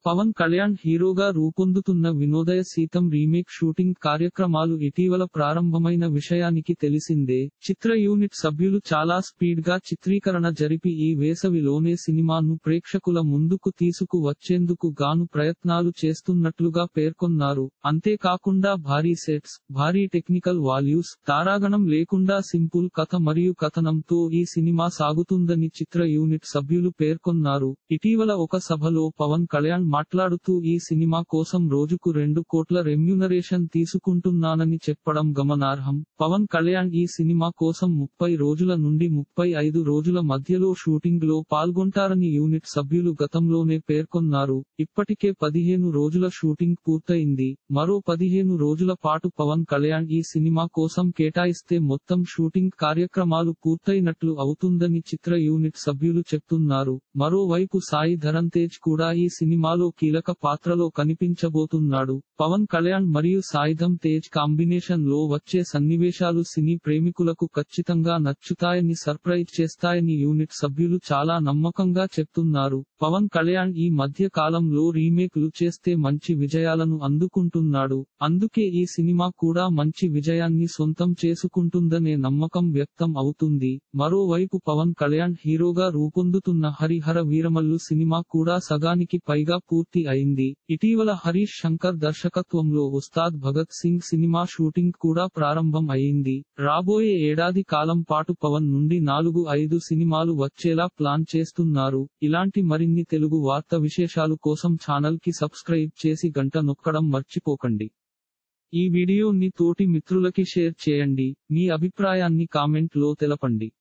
పవన్ కళ్యాణ్ హీరోగా రూపొందుతున్న Vinodaya సీతం remake shooting కార్యక్రమాలు ఇటీవల ప్రారంభమైన విషయానికి తెలిసిందే చిత్ర యూనిట్ సభ్యులు చాలా స్పీడ్ గా చిత్రీకరణ జరిపి ఈ వేసవిలోనే సినిమాను ప్రేక్షకుల ముందుకు తీసుకు వచ్చేందుకు గాను ప్రయత్నాలు చేస్తున్నట్లుగా పేర్కొన్నారు అంతేకాకుండా భారీ సెట్స్ భారీ టెక్నికల్ వాల్యూస్ తారాగణం లేకుండా సింపుల్ కథ మరియు కథనంతో ఈ సినిమా సాగుతుందని చిత్ర యూనిట్ సభ్యులు పేర్కొన్నారు ఇటీవల ఒక సభలో పవన్ కళ్యాణ్ మాట్లాడుతూ ఈ సినిమా కోసం రోజుకు రెండు కోట్ల రెమ్యూనరేషన్ తీసుకుంటున్నానని చెప్పడం గమనార్హం పవన్ కళ్యాణ్ ఈ సినిమా కోసం ముప్పై రోజుల నుండి ముప్పై ఐదు రోజుల మధ్యలో షూటింగ్ లో పాల్గొంటారని యూనిట్ సభ్యులు గతంలోనే పేర్కొన్నారు ఇప్పటికే పదిహేను రోజుల షూటింగ్ పూర్తయింది మరో పదిహేను రోజుల పాటు పవన్ కళ్యాణ్ ఈ సినిమా కోసం కేటాయిస్తే మొత్తం షూటింగ్ కార్యక్రమాలు పూర్తయినట్లు అవుతుందని చిత్ర యూనిట్ సభ్యులు చెప్తున్నారు మరోవైపు సాయి ధరమ్ తేజ్ కూడా ఈ సినిమాలో కీలక పాత్రలో కనిపించబోతున్నాడు పవన్ కళ్యాణ్ మరియు సాయిధం తేజ్ కాంబినేషన్ లో వచ్చే సన్నివేశాలు సినీ ప్రేమికులకు ఖచ్చితంగా నచ్చుతాయని సర్ప్రైజ్ చేస్తాయని యూనిట్ సభ్యులు చాలా నమ్మకంగా చెప్తున్నారు పవన్ కళ్యాణ్ ఈ మధ్య కాలంలో రీమేక్లు చేస్తే మంచి విజయాలను అందుకుంటున్నాడు అందుకే ఈ సినిమా కూడా మంచి విజయాన్ని సొంతం చేసుకుంటుందనే నమ్మకం వ్యక్తం అవుతుంది మరోవైపు పవన్ కళ్యాణ్ హీరోగా రూపొందుతున్న హరిహర వీరమల్లు సినిమా కూడా సగానికి పైగా పూర్తి అయింది ఇటీవల హరీష్ శంకర్ దర్శకత్వంలో ఉస్తాద్ భగత్ సింగ్ సినిమా షూటింగ్ కూడా ప్రారంభం అయింది రాబోయే ఏడాది కాలం పాటు పవన్ నుండి నాలుగు ఐదు సినిమాలు వచ్చేలా ప్లాన్ చేస్తున్నారు ఇలాంటి మరిన్ని తెలుగు వార్త విశేషాలు కోసం ఛానల్ కి సబ్స్క్రైబ్ చేసి గంట నొక్కడం మర్చిపోకండి ఈ వీడియోని తోటి మిత్రులకి షేర్ చేయండి మీ అభిప్రాయాన్ని కామెంట్ లో తెలపండి